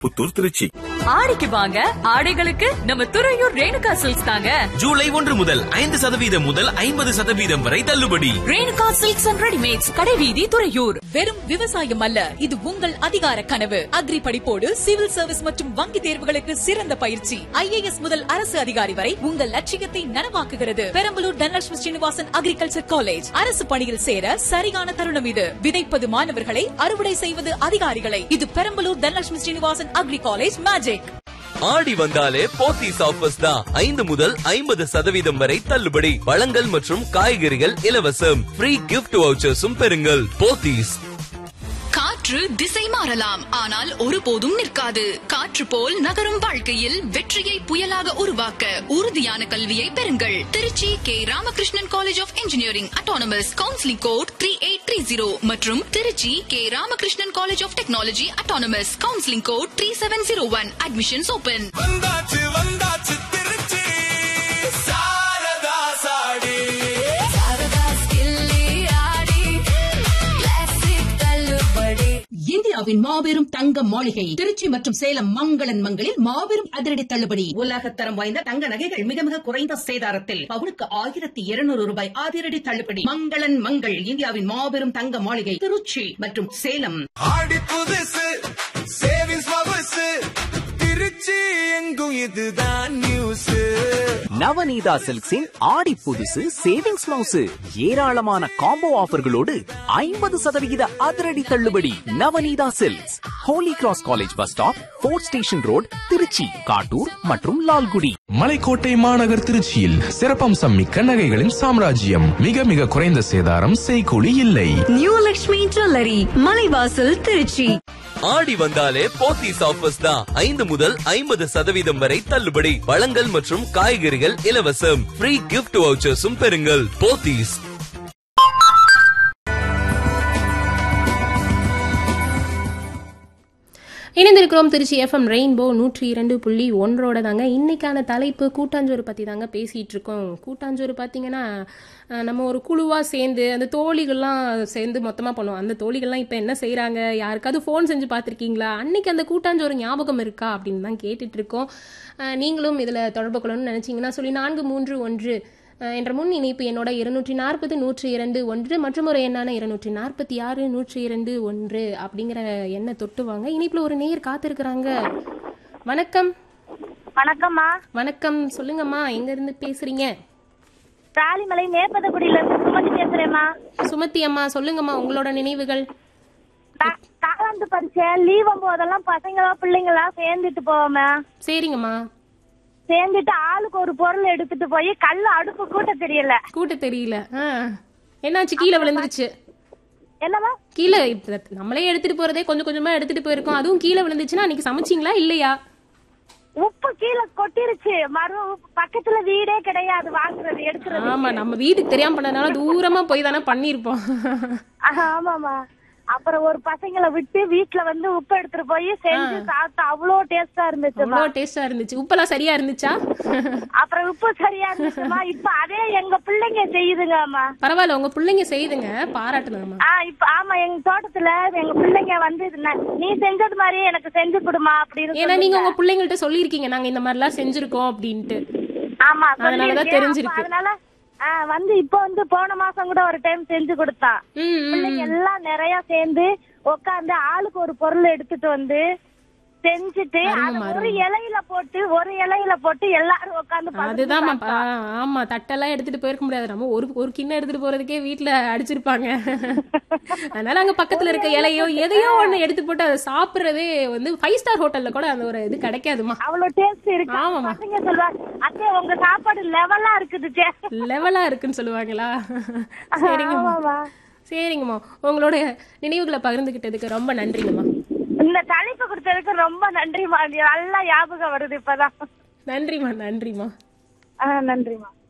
புத்தூர் திருச்சி ஆடிக்கு வாங்க ஆடைகளுக்கு நம்ம துறையூர் ரேணுகா சில்க்ஸ் தாங்க ஜூலை ஒன்று முதல் ஐந்து சதவீதம் முதல் ஐம்பது சதவீதம் வரை தள்ளுபடி ரேணுகா சில்க்ஸ் அண்ட் ரெடிமேட்ஸ் கடைவீதி துறையூர் வெறும் விவசாயம் அல்ல இது உங்கள் அதிகார கனவு அக்ரி படிப்போடு சிவில் சர்வீஸ் மற்றும் வங்கி தேர்வுகளுக்கு சிறந்த பயிற்சி ஐஏஎஸ் முதல் அரசு அதிகாரி வரை உங்கள் லட்சியத்தை நனவாக்குகிறது பெரம்பலூர் தனலட்சுமி ஸ்ரீனிவாசன் அக்ரிகல்ச்சர் காலேஜ் அரசு பணியில் சேர சரியான தருணம் இது விதைப்பது மாணவர்களை அறுவடை செய்வது அதிகாரிகளை இது Perambalur Dhanalakshmi Srinivasan agri college magic Aadi வந்தாலே போத்தீஸ் ஆஃபர்ஸ் தான் ஐந்து முதல் ஐம்பது சதவீதம் வரை தள்ளுபடி பழங்கள் மற்றும் காய்கறிகள் இலவசம் ஃப்ரீ கிஃப்ட் வவுச்சர்ஸும் பெறுங்கள் போத்தீஸ் காற்று திசை மாறலாம் ஆனால் ஒருபோதும் நிற்காது காற்று போல் நகரும் வாழ்க்கையில் வெற்றியை புயலாக உருவாக்க உறுதியான கல்வியை பெறுங்கள் Trichy K Ramakrishnan college of engineering autonomous counselling code three eight three zero மற்றும் Trichy K Ramakrishnan college of technology autonomous counselling code three seven zero one admissions open வந்தாச்சு வந்தாச்சு திருச்சி சாரதா சாடி இந்தியாவின் மாபெரும் தங்க மாளிகை திருச்சி மற்றும் சேலம் மங்களன் மங்களில் மாபெரும் அதிரடி தள்ளுபடி உலகத்தரம் வாய்ந்த தங்க நகைகள் மிக மிக குறைந்த சேதாரத்தில் பவுனுக்கு ஆயிரத்தி இருநூறு ரூபாய் அதிரடி தள்ளுபடி மங்களன் மங்கள் இந்தியாவின் மாபெரும் தங்க மாளிகை திருச்சி மற்றும் சேலம் ஆடி புதுசு சேவிங்ஸ் பபுசு திருச்சி எங்கும் இதுதான் நியூஸ் நவநீதா சில்க்ஸின் ஆடி புதுசு சேவிங்ஸ் மவுசு ஏராளமான காம்போ ஆஃபர்களோடு ஐம்பது சதவிகித அதிரடி தள்ளுபடி Navaneetha silks Holy Cross college bus stop Fort station road Trichy Kattur மற்றும் லால்குடி மலைக்கோட்டை மாநகர் திருச்சியில் சிறப்பம்சம் மிக்க நகைகளின் சாம்ராஜ்யம் மிக மிக குறைந்த சேதாரம் செய்கூலி இல்லை நியூ லக்ஷ்மி ஜுவல்லரி மலைவாசல் திருச்சி ஆடி வந்தாலே போத்தீஸ் ஆஃபர்ஸ் தான் ஐந்து முதல் ஐம்பது சதவீதம் வரை தள்ளுபடி பழங்கள் மற்றும் காய்கறிகள் இலவசம் ஃப்ரீ கிஃப்ட் வவுச்சர்ஸும் பெறுங்கள் போத்தீஸ் இணைந்திருக்கிறோம் திருச்சி எஃப்எம் ரெயின்போ நூற்றி இரண்டு புள்ளி ஒன்றோட தாங்க இன்னைக்கான தலைப்பு கூட்டாஞ்சோறு பற்றி தாங்க பேசிகிட்டு இருக்கோம் கூட்டாஞ்சோறு பார்த்தீங்கன்னா அஹ், நம்ம ஒரு குழுவாக சேர்ந்து அந்த தோழிகள்லாம் சேர்ந்து மொத்தமாக பண்ணுவோம் அந்த தோழிகள்லாம் இப்போ என்ன செய்கிறாங்க யாருக்காவது ஃபோன் செஞ்சு பார்த்துருக்கீங்களா அன்னைக்கு அந்த கூட்டாஞ்சோறு ஞாபகம் இருக்கா அப்படின்னு தான் கேட்டுட்டு இருக்கோம் அஹ், நீங்களும் இதில் தொடர்பு கொள்ளணும்னு நினச்சிங்கன்னா சொல்லி நான்கு மூன்று ஒன்று அஹ், என்ற முன் இணைப்பு என்னோட இருநூற்றி நாற்பது நூற்றி இரண்டு ஒன்று மற்றும் ஒரு எண்ணான இருநூற்றி நாற்பத்தி ஆறு நூற்றி இரண்டு ஒன்று அப்படிங்கிற எண்ணை தொட்டு வாங்க இனிப்புல ஒரு நேர் காத்திருக்கிறாங்க வணக்கம் வணக்கம்மா வணக்கம் சொல்லுங்கம்மா எங்க இருந்து பேசுறீங்க ராலிமலை மேப்பதகுடியில இருந்து சுமதி பேசுறேம்மா சுமதி அம்மா சொல்லுங்கம்மா உங்களோட நினைவுகள் கா- காலாண்டு பரீட்சை லீவ் போதெல்லாம் பசங்களா பிள்ளைங்களா சேர்ந்துட்டு போவோமே சரிங்கம்மா சேர்ந்துட்டு ஆளுக்கு ஒரு பொருள் எடுத்துட்டு போய் கல்லு அடுப்பு கூட்ட தெரியல கூட்ட தெரியல ஆ. என்னாச்சு கீழே விழுந்துருச்சு என்னவா கீழே இப்ப நம்மளே எடுத்துட்டு போறதே கொஞ்சம் கொஞ்சமா எடுத்துட்டு போயிருக்கோம் அதுவும் கீழே விழுந்துச்சுன்னா அன்னைக்கு சமைச்சிங்களா இல்லையா உப்பு கீழே கொட்டிருச்சு மறு உப்பு பக்கத்துல வீடே கிடையாது வாங்குறது எடுக்கிறது ஆமா நம்ம வீட்டுக்கு தெரியாம பண்ணதுனால தூரமா போய் தானே பண்ணிருப்போம் ஆமாமா அப்புறம் ஒரு பசங்களை விட்டு வீட்டுல வந்து உப்பு எடுத்துட்டு போய் செஞ்சு சாப்பிட்டு அவ்வளோ டேஸ்டா இருந்துச்சுமா அவ்வளோ டேஸ்டா இருந்துச்சு உப்பெல்லாம் சரியா இருந்துச்சா அப்புறம் உப்பு சரியா இருந்துச்சுமா இப்ப அதே எங்க பிள்ளைங்க செய்யுதுங்கம்மா பரவாயில்ல உங்க பிள்ளைங்க செய்துங்க பாராட்டணும்மா ஆ இப்ப ஆமா எங்க தோட்டத்துல எங்க பிள்ளைங்க வந்து இது ந- நீ செஞ்சது மாதிரி எனக்கு செஞ்சு கொடுமா அப்படின்னு ஏன்னா நீங்க சொல்லுங்க. உங்க பிள்ளைங்கள்ட்ட சொல்லியிருக்கீங்க நாங்க இந்த மாதிரிலாம் செஞ்சிருக்கோம் அப்படின்ட்டு ஆமா அதனாலதான் சொல்லியிருக்கேன். தெரிஞ்சிருக்கு. அப்ப அதனால ஆ, வந்து இப்ப வந்து போன மாசம் கூட ஒரு டைம் செஞ்சு கொடுத்தான் ம், ம், பிள்ளைங்க எல்லாம் நிறைய சேர்ந்து உட்காந்து ஆளுக்கு ஒரு பொருள் எடுத்துட்டு வந்து செஞ்சுட்டு அருமை, அத ஒரு இலையில போட்டு ஒரு இலையில போட்டு எல்லாரும் உட்காந்து அதுதான் ஆமா தட்டெல்லாம் எடுத்துட்டு போயிருக்க முடியாது நம்ம ஒரு ஒரு கிண்ணம் எடுத்துட்டு போறதுக்கே வீட்ல அடிச்சிருப்பாங்க அதனால அங்க பக்கத்துல இருக்க இலையோ எதையோ ஒண்ணு எடுத்து போட்டு அதை சாப்பிடுறதே வந்து ஃபைவ் ஸ்டார் ஹோட்டல்ல கூட அந்த ஒரு இது கிடைக்காதுமா அவ்வளவு டேஸ்ட் இருக்கு ஆமாமா. பசங்க சொல்லுவாங்க அத்தை உங்க சாப்பாடு லெவலா இருக்குது taste." லெவலா இருக்குன்னு சொல்லுவாங்களா சரிங்கம்மா ஆமாமா. சரிங்கம்மா உங்களோட நினைவுகளை பகிர்ந்துகிட்டதுக்கு ரொம்ப நன்றிங்கம்மா இந்த தலைப்பு கொடுத்ததுக்கு ரொம்ப நன்றிமா நல்லா ஞாபகம் வருது இப்பதான் நன்றிம்மா நன்றிம்மா ஆ, நன்றிமா